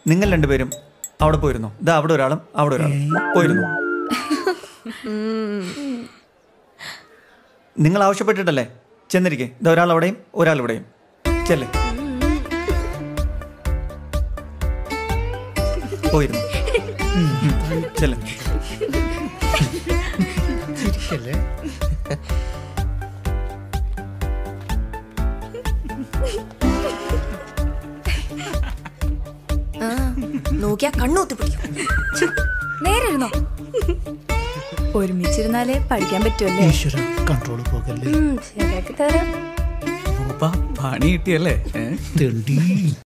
നിങ്ങൾ രണ്ടുപേരും അവിടെ പോയിരുന്നു ഇതാ അവിടെ ഒരാളും അവിടെ ഒരാളും പോയിരുന്നു നിങ്ങൾ ആവശ്യപ്പെട്ടിട്ടല്ലേ ചെന്നിരിക്കെ ഇതാ ഒരാൾ അവിടെയും ഒരാൾ ഇവിടെയും ചെല്ലേ പോയിരുന്നു ചെല്ലേ ചിരിക്കല്ലേ നോക്കിയാ കണ്ണൂത്തി പിടിക്കും നേരെ ഇരുന്നോ ഒരുമിച്ചിരുന്നാലേ പഠിക്കാൻ പറ്റുമല്ലേ ഈശ്വര കൺട്രോൾ പോകല്ലേ ഉം, ശരിയാക്കി തരാം പണി കിട്ടിയല്ലേ ഏ? തെണ്ടി